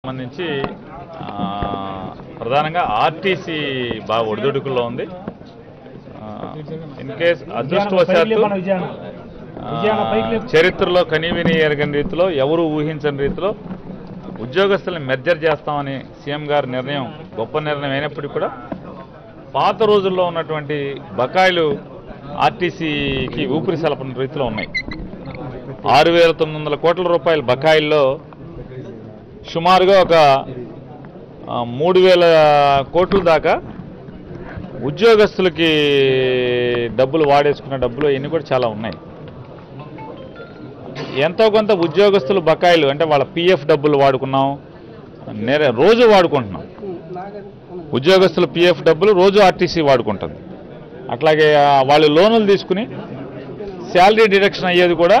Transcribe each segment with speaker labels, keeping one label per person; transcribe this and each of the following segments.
Speaker 1: సంబంధించి ఆ, ప్రధానంగా ఆర్టీసీ బాగా ఒడిదుడుకుల్లో ఉంది ఇన్ కేస్ అదృష్టవశాత్తు
Speaker 2: మన విజయాన
Speaker 1: ఆ,
Speaker 2: విజయాన పైకి లేపు.
Speaker 1: చరిత్రలో కనీవిని ఎరగని రీతిలో ఎవరు ఊహించని రీతిలో ఉద్యోగస్తుల్ని మెర్జర్ చేస్తామని సీఎం గారి నిర్ణయం గొప్ప నిర్ణయం అయినప్పటికీ కూడా పాత రోజుల్లో ఉన్నటువంటి బకాయిలు ఆర్టీసీకి ఊపిరి సలపని రీతిలో ఉన్నాయి ఆరు వేల తొమ్మిది వందల కోట్ల రూపాయల బకాయిల్లో సుమారుగా ఒక ఆ, మూడు వేల కోట్ల దాకా ఉద్యోగస్తులకి డబ్బులు వాడేసుకున్న డబ్బులు ఇవన్నీ కూడా చాలా ఉన్నాయి ఎంతో కొంత ఉద్యోగస్తులు బకాయిలు అంటే వాళ్ళ పిఎఫ్ డబ్బులు వాడుకున్నాం నేరే రోజు వాడుకుంటున్నాం ఉద్యోగస్తుల పిఎఫ్ డబ్బులు రోజు ఆర్టీసీ వాడుకుంటుంది అట్లాగే ఆ, వాళ్ళు లోనులు తీసుకుని శాలరీ డిడక్షన్ అయ్యేది కూడా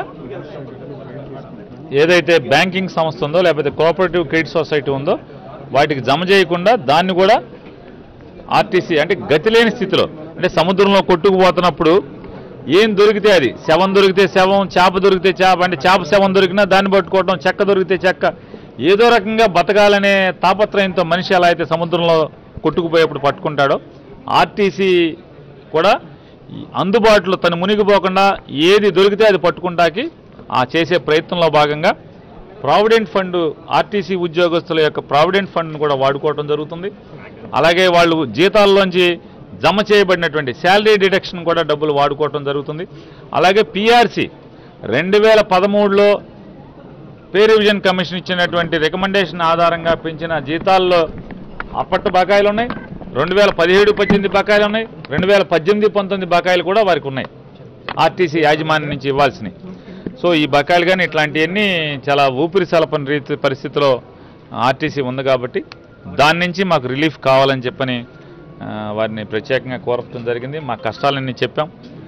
Speaker 1: ఏదైతే బ్యాంకింగ్ సంస్థ ఉందో లేకపోతే కోఆపరేటివ్ క్రెడిట్ సొసైటీ ఉందో వాటికి జమ చేయకుండా దాన్ని కూడా ఆర్టీసీ అంటే గతి లేని స్థితిలో అంటే సముద్రంలో కొట్టుకుపోతున్నప్పుడు ఏం దొరికితే అది శవం దొరికితే శవం చేప దొరికితే చేప అంటే చేప శవం దొరికినా దాన్ని పట్టుకోవటం చెక్క దొరికితే చెక్క ఏదో రకంగా బతకాలనే తాపత్రయంతో మనిషి ఎలా అయితే సముద్రంలో కొట్టుకుపోయేప్పుడు పట్టుకుంటాడో ఆర్టీసీ కూడా ఈ అందుబాటులో తను మునిగిపోకుండా ఏది దొరికితే అది పట్టుకుంటాకి ఆ చేసే ప్రయత్నంలో భాగంగా ప్రావిడెంట్ ఫండ్ ఆర్టీసీ ఉద్యోగస్తుల యొక్క ప్రావిడెంట్ ఫండ్ను కూడా వాడుకోవడం జరుగుతుంది అలాగే వాళ్ళు జీతాల్లోంచి జమ చేయబడినటువంటి శాలరీ డిడక్షన్ కూడా డబ్బులు వాడుకోవటం జరుగుతుంది అలాగే పిఆర్సీ రెండు వేల పదమూడులో పే రివిజన్ కమిషన్ ఇచ్చినటువంటి రికమెండేషన్ ఆధారంగా పెంచిన జీతాల్లో అప్పటి బకాయిలు ఉన్నాయి రెండు వేల పదిహేడు పద్దెనిమిది బకాయిలు ఉన్నాయి రెండు వేల పద్దెనిమిది పంతొమ్మిది బకాయిలు కూడా వారికి ఉన్నాయి ఆర్టీసీ యాజమాన్యం నుంచి ఇవ్వాల్సినవి సో ఈ బకాయిలు కానీ ఇట్లాంటివన్నీ చాలా ఊపిరి సలపని రీతి పరిస్థితిలో ఆర్టీసీ ఉంది కాబట్టి దాని నుంచి మాకు రిలీఫ్ కావాలని చెప్పని ఆ, వారిని ప్రత్యేకంగా కోరటం జరిగింది మా కష్టాలన్నీ చెప్పాం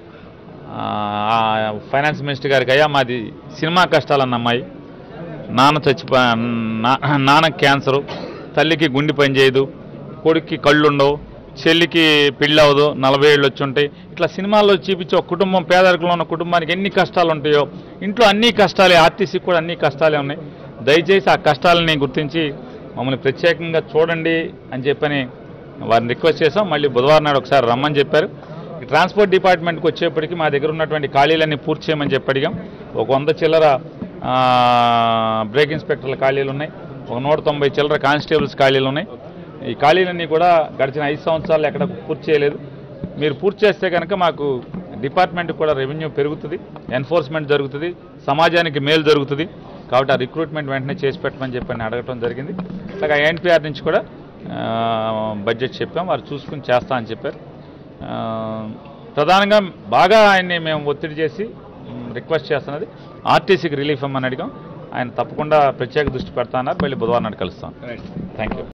Speaker 1: ఆ, ఫైనాన్స్ మినిస్టర్ గారికి అయ్యా మాది సినిమా కష్టాలన్న అమ్మాయి నాన్న చచ్చిపో నా- నాన్న క్యాన్సరు తల్లికి గుండె పని చేయదు కొడుక్కి కళ్ళు ఉండవు చెల్లికి పెళ్ళి అవ్వదు నలభై ఏళ్ళు వచ్చి ఉంటాయి ఇట్లా సినిమాల్లో చూపించి ఒక కుటుంబం పేదరికంలో ఉన్న కుటుంబానికి ఎన్ని కష్టాలు ఉంటాయో ఇంట్లో అన్ని కష్టాలే ఆర్టీసీకి కూడా అన్ని కష్టాలే ఉన్నాయి దయచేసి ఆ కష్టాలని గుర్తించి మమ్మల్ని ప్రత్యేకంగా చూడండి అని చెప్పని వారిని రిక్వెస్ట్ చేసాం మళ్ళీ బుధవారం నాడు ఒకసారి రమ్మని చెప్పారు ఈ ట్రాన్స్పోర్ట్ డిపార్ట్మెంట్కి వచ్చేప్పటికి మా దగ్గర ఉన్నటువంటి ఖాళీలన్నీ పూర్తి చేయమని చెప్పి అడిగాం ఒక వంద చిల్లర ఆ, బ్రేక్ ఇన్స్పెక్టర్ల ఖాళీలు ఉన్నాయి ఒక నూట తొంభై చిల్లర కానిస్టేబుల్స్ ఖాళీలు ఉన్నాయి ఈ ఖాళీలన్నీ కూడా గడిచిన ఐదు సంవత్సరాలు ఎక్కడ పూర్తి చేయలేదు మీరు పూర్తి చేస్తే కనుక మాకు డిపార్ట్మెంట్కి కూడా రెవెన్యూ పెరుగుతుంది ఎన్ఫోర్స్మెంట్ జరుగుతుంది సమాజానికి మేలు జరుగుతుంది కాబట్టి ఆ రిక్రూట్మెంట్ వెంటనే చేసి పెట్టమని చెప్పని అడగటం జరిగింది అలాగే ఎన్పిఆర్ నుంచి కూడా ఆ, బడ్జెట్ చెప్పాం వారు చూసుకుని చేస్తా అని చెప్పారు ఆ, ప్రధానంగా బాగా ఆయన్ని మేము ఒత్తిడి చేసి మ్, రిక్వెస్ట్ చేస్తున్నది ఆర్టీసీకి రిలీఫ్ ఇవ్వమని అడిగాం ఆయన తప్పకుండా ప్రత్యేక దృష్టి పెడతా అన్నారు మళ్ళీ బుధవారం నాడు కలుస్తాం థ్యాంక్ యూ